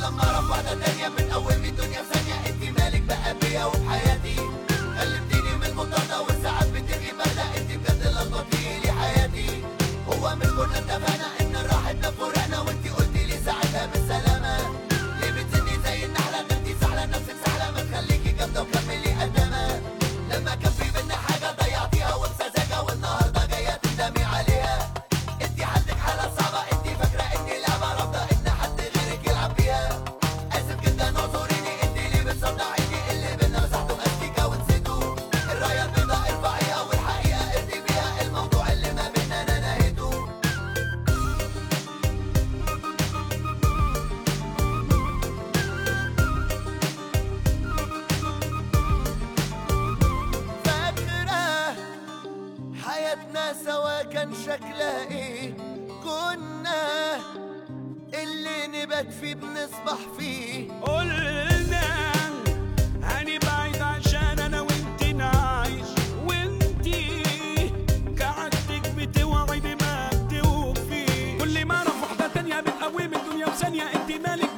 لما اعرف واحدة تانية بتقومي الدنيا في ثانية انت مالك بقى بيا وفي حياتي قلبتيني من المطاردة والساعات بتبقي باردة انت بجد لخبطتي لي حياتي هو مش كنا اتفقنا ان راحتنا فرقنا وانت قلتي لي ساعتها بالسلامة ليه بتسني زي النحلة ده انت سحلة نفسك سحلة ما تخليكي جامدة وكملي قدامها لما كان في بينا حاجة ضيعتيها وبسذاجة والنهاردة جاية تندمي عليها انت حالتك حالة صعبة انت فاكرة اني لعبة رافضة ان حد غيرك يلعب بيها اسف جدا اعذريني انت ليه بتصدعيني اللي بينا مسحته استيكة ونسيته الراية البيضاء ارفعيها والحقيقة ارضي بيها الموضوع اللي ما بينا انا نهيته فاكرة حياتنا سوا كان شكلها ايه كنا اللي نبات فيه بنصبح فيه قلنا هنبعد عشان انا وانت نعيش وانتي قعدتك بتوعدي ما بتوفي كل ما اعرف واحدة تانية بتقوم الدنيا في ثانية انت مالك